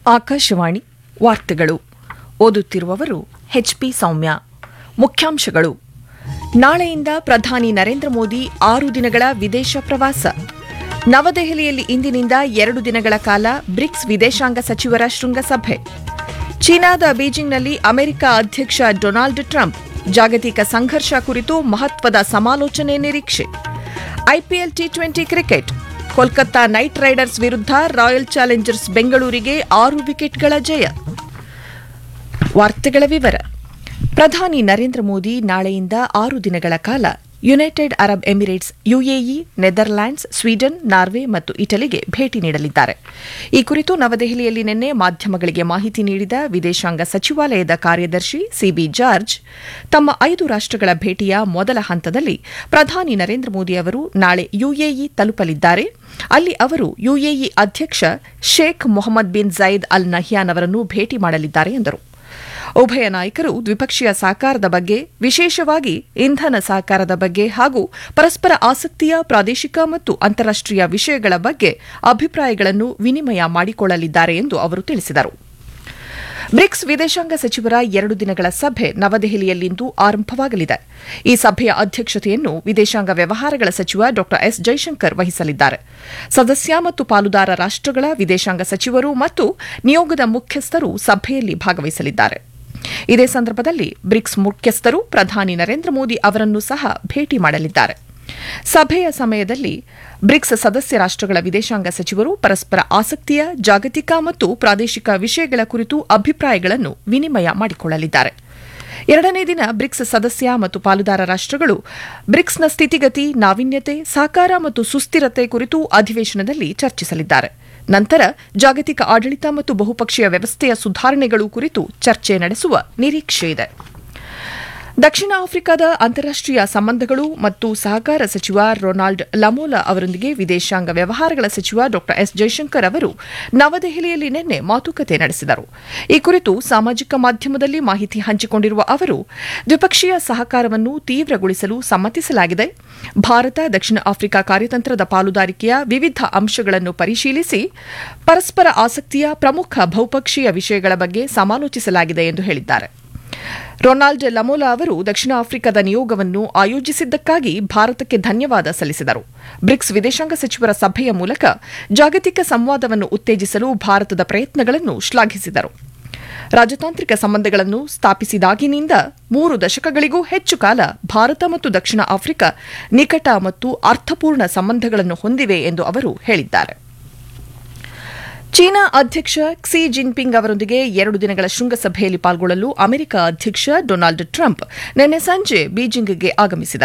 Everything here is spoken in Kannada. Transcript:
ಆಕಾಶವಾಣಿ ವಾರ್ತೆಗಳು ಓದುತ್ತಿರುವವರು ಎಚ್ಪಿ ಸೌಮ್ಯ ಮುಖ್ಯಾಂಶಗಳು ನಾಳೆಯಿಂದ ಪ್ರಧಾನಿ ನರೇಂದ್ರ ಮೋದಿ ಆರು ದಿನಗಳ ವಿದೇಶ ಪ್ರವಾಸ ನವದೆಹಲಿಯಲ್ಲಿ ಇಂದಿನಿಂದ ಎರಡು ದಿನಗಳ ಕಾಲ ಬ್ರಿಕ್ಸ್ ವಿದೇಶಾಂಗ ಸಚಿವರ ಶೃಂಗಸಭೆ ಚೀನಾದ ಬೀಜಿಂಗ್ನಲ್ಲಿ ಅಮೆರಿಕ ಅಧ್ಯಕ್ಷ ಡೊನಾಲ್ಡ್ ಟ್ರಂಪ್ ಜಾಗತಿಕ ಸಂಘರ್ಷ ಕುರಿತು ಮಹತ್ವದ ಸಮಾಲೋಚನೆ ನಿರೀಕ್ಷೆ I P L T twenty cricket Kolkata Knight Riders ವಿರುದ್ಧ ರಾಯಲ್ ಚಾಲೆಂಜರ್ಸ್ ಬೆಂಗಳೂರಿಗೆ ಆರು ವಿಕೆಟ್ಗಳ ಜಯ ವಾರ್ತೆಗಳ ವಿವರ ಪ್ರಧಾನಿ ನರೇಂದ್ರ ಮೋದಿ ನಾಳೆಯಿಂದ ಆರು ದಿನಗಳ ಕಾಲ United Arab Emirates UAE Netherlands Sweden Norway ಮತ್ತು ಇಟಲಿಗೆ ಭೇಟಿ ನೀಡಲಿದ್ದಾರೆ ಈ ಕುರಿತು ನವದೆಹಲಿಯಲ್ಲಿ ನಿನ್ನೆ ಮಾಧ್ಯಮಗಳಿಗೆ ಮಾಹಿತಿ ನೀಡಿದ ವಿದೇಶಾಂಗ ಸಚಿವಾಲಯದ ಕಾರ್ಯದರ್ಶಿ ಸಿಬಿ ಜಾರ್ಜ್ ತಮ್ಮ ಐದು ರಾಷ್ಟಗಳ ಭೇಟಿಯ ಮೊದಲ ಹಂತದಲ್ಲಿ ಪ್ರಧಾನಿ ನರೇಂದ್ರ ಮೋದಿ ಅವರು ನಾಳೆ ಯುಎಇ ತಲುಪಲಿದ್ದಾರೆ ಅಲ್ಲಿ ಅವರು ಯುಎಇ ಅಧ್ಯಕ್ಷ Sheikh Mohammed bin zaid Al Nahyan ಅವರನ್ನು ಭೇಟಿ ಮಾಡಲಿದ್ದಾರೆ ಎಂದರು ಉಭಯ ನಾಯಕರು ದ್ವಿಪಕ್ಷೀಯ ಸಹಕಾರದ ಬಗ್ಗೆ ವಿಶೇಷವಾಗಿ ಇಂಧನ ಸಹಕಾರದ ಬಗ್ಗೆ ಹಾಗೂ ಪರಸ್ಪರ ಆಸಕ್ತಿಯ ಪ್ರಾದೇಶಿಕ ಮತ್ತು ಅಂತಾರಾಷ್ಟೀಯ ವಿಷಯಗಳ ಬಗ್ಗೆ ಅಭಿಪ್ರಾಯಗಳನ್ನು ವಿನಿಮಯ ಮಾಡಿಕೊಳ್ಳಲಿದ್ದಾರೆ ಎಂದು ಅವರು ತಿಳಿಸಿದರು ಬ್ರಿಕ್ಸ್ ವಿದೇಶಾಂಗ ಸಚಿವರ ಎರಡು ದಿನಗಳ ಸಭೆ ನವದೆಹಲಿಯಲ್ಲಿಂದು ಆರಂಭವಾಗಲಿದೆ ಈ ಸಭೆಯ ಅಧ್ಯಕ್ಷತೆಯನ್ನು ವಿದೇಶಾಂಗ ವ್ಯವಹಾರಗಳ ಸಚಿವ ಡಾ ಎಸ್ ಜೈಶಂಕರ್ ವಹಿಸಲಿದ್ದಾರೆ ಸದಸ್ಯ ಮತ್ತು ಪಾಲುದಾರ ರಾಷ್ಟಗಳ ವಿದೇಶಾಂಗ ಸಚಿವರು ಮತ್ತು ನಿಯೋಗದ ಮುಖ್ಯಸ್ಥರು ಸಭೆಯಲ್ಲಿ ಭಾಗವಹಿಸಲಿದ್ದಾರೆ ಇದೇ ಸಂದರ್ಭದಲ್ಲಿ ಬ್ರಿಕ್ಸ್ ಮುಖ್ಯಸ್ಥರು ಪ್ರಧಾನಿ ನರೇಂದ್ರ ಮೋದಿ ಅವರನ್ನು ಸಹ ಭೇಟಿ ಮಾಡಲಿದ್ದಾರೆ ಸಭೆಯ ಸಮಯದಲ್ಲಿ ಬ್ರಿಕ್ಸ್ ಸದಸ್ಯ ರಾಷ್ಟಗಳ ವಿದೇಶಾಂಗ ಸಚಿವರು ಪರಸ್ಪರ ಆಸಕ್ತಿಯ ಜಾಗತಿಕ ಮತ್ತು ಪ್ರಾದೇಶಿಕ ವಿಷಯಗಳ ಕುರಿತು ಅಭಿಪ್ರಾಯಗಳನ್ನು ವಿನಿಮಯ ಮಾಡಿಕೊಳ್ಳಲಿದ್ದಾರೆ ಎರಡನೇ ದಿನ ಬ್ರಿಕ್ಸ್ ಸದಸ್ಯ ಮತ್ತು ಪಾಲುದಾರ ರಾಷ್ಟಗಳು ಬ್ರಿಕ್ಸ್ನ ಸ್ಥಿತಿಗತಿ ನಾವೀನ್ಯತೆ ಸಹಕಾರ ಮತ್ತು ಸುಸ್ಥಿರತೆ ಕುರಿತು ಅಧಿವೇಶನದಲ್ಲಿ ಚರ್ಚಿಸಲಿದ್ದಾರೆ ನಂತರ ಜಾಗತಿಕ ಆಡಳಿತ ಮತ್ತು ಬಹುಪಕ್ಷೀಯ ವ್ಯವಸ್ಥೆಯ ಸುಧಾರಣೆಗಳು ಕುರಿತು ಚರ್ಚೆ ನಡೆಸುವ ನಿರೀಕ್ಷೆಯಿದೆ ದಕ್ಷಿಣ ಆಫ್ರಿಕಾದ ಅಂತಾರಾಷ್ಟೀಯ ಸಂಬಂಧಗಳು ಮತ್ತು ಸಹಕಾರ ಸಚಿವ ರೊನಾಲ್ಡ್ ಲಮೋಲಾ ಅವರೊಂದಿಗೆ ವಿದೇಶಾಂಗ ವ್ಯವಹಾರಗಳ ಸಚಿವ ಡಾ ಎಸ್ ಜೈಶಂಕರ್ ಅವರು ನವದೆಹಲಿಯಲ್ಲಿ ನಿನ್ನೆ ಮಾತುಕತೆ ನಡೆಸಿದರು ಈ ಕುರಿತು ಸಾಮಾಜಿಕ ಮಾಧ್ಯಮದಲ್ಲಿ ಮಾಹಿತಿ ಹಂಚಿಕೊಂಡಿರುವ ಅವರು ದ್ವಿಪಕ್ಷೀಯ ಸಹಕಾರವನ್ನು ತೀವ್ರಗೊಳಿಸಲು ಸಮ್ಮತಿಸಲಾಗಿದೆ ಭಾರತ ದಕ್ಷಿಣ ಆಫ್ರಿಕಾ ಕಾರ್ಯತಂತ್ರದ ಪಾಲುದಾರಿಕೆಯ ವಿವಿಧ ಅಂಶಗಳನ್ನು ಪರಿಶೀಲಿಸಿ ಪರಸ್ಪರ ಆಸಕ್ತಿಯ ಪ್ರಮುಖ ಬಹುಪಕ್ಷೀಯ ವಿಷಯಗಳ ಬಗ್ಗೆ ಸಮಾಲೋಚಿಸಲಾಗಿದೆ ಎಂದು ಹೇಳಿದ್ದಾರೆ ರೊನಾಲ್ಡ್ ಲಮೋಲಾ ಅವರು ದಕ್ಷಿಣ ಆಫ್ರಿಕಾದ ನಿಯೋಗವನ್ನು ಆಯೋಜಿಸಿದ್ದಕ್ಕಾಗಿ ಭಾರತಕ್ಕೆ ಧನ್ಯವಾದ ಸಲ್ಲಿಸಿದರು ಬ್ರಿಕ್ಸ್ ವಿದೇಶಾಂಗ ಸಚಿವರ ಸಭೆಯ ಮೂಲಕ ಜಾಗತಿಕ ಸಂವಾದವನ್ನು ಉತ್ತೇಜಿಸಲು ಭಾರತದ ಪ್ರಯತ್ನಗಳನ್ನು ಶ್ಲಾಘಿಸಿದರು ರಾಜತಾಂತ್ರಿಕ ಸಂಬಂಧಗಳನ್ನು ಸ್ಥಾಪಿಸಿದಾಗಿನಿಂದ ಮೂರು ದಶಕಗಳಿಗೂ ಹೆಚ್ಚು ಕಾಲ ಭಾರತ ಮತ್ತು ದಕ್ಷಿಣ ಆಫ್ರಿಕಾ ನಿಕಟ ಮತ್ತು ಅರ್ಥಪೂರ್ಣ ಸಂಬಂಧಗಳನ್ನು ಹೊಂದಿವೆ ಎಂದು ಅವರು ಹೇಳಿದ್ದಾರೆ ಚೀನಾ ಅಧ್ಯಕ್ಷ ಕ್ಸಿ ಜಿನ್ಪಿಂಗ್ ಅವರೊಂದಿಗೆ ಎರಡು ದಿನಗಳ ಶೃಂಗಸಭೆಯಲ್ಲಿ ಪಾಲ್ಗೊಳ್ಳಲು ಅಮೆರಿಕ ಅಧ್ಯಕ್ಷ ಡೊನಾಲ್ಡ್ ಟ್ರಂಪ್ ನಿನ್ನೆ ಸಂಜೆ ಬೀಜಿಂಗ್ಗೆ ಆಗಮಿಸಿದರು